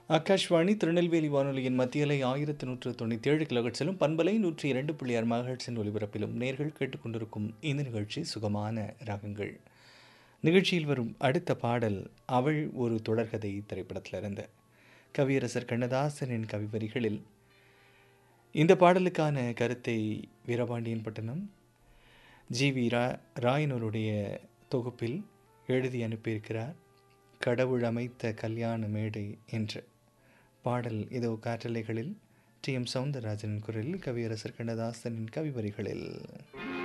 ஆகாஷ்வாணி திருநெல்வேலி வானொலியின் மத்தியலை ஆயிரத்தி நூற்று தொண்ணூற்றி ஏழு கிலோகட்ஸிலும் பண்பலை நூற்றி இரண்டு புள்ளி ஆறு மகட்ஸின் ஒலிபரப்பிலும் நேர்கள் கேட்டுக்கொண்டிருக்கும் இந்த நிகழ்ச்சி சுகமான ராகங்கள் நிகழ்ச்சியில் வரும் அடுத்த பாடல் அவள் ஒரு தொடர்கதை திரைப்படத்திலிருந்து கவியரசர் கண்ணதாசனின் கவிவரிகளில் இந்த பாடலுக்கான கருத்தை வீரபாண்டியன் பட்டணம் ஜி வி ரா ராயனூருடைய தொகுப்பில் எழுதி அனுப்பியிருக்கிறார் கடவுள் அமைத்த கல்யாண மேடை என்று பாடல் இதோ காற்றலைகளில் டி எம் சவுந்தரராஜனின் குரலில் கவியரசர் கண்ணதாசனின் கவிவரிகளில்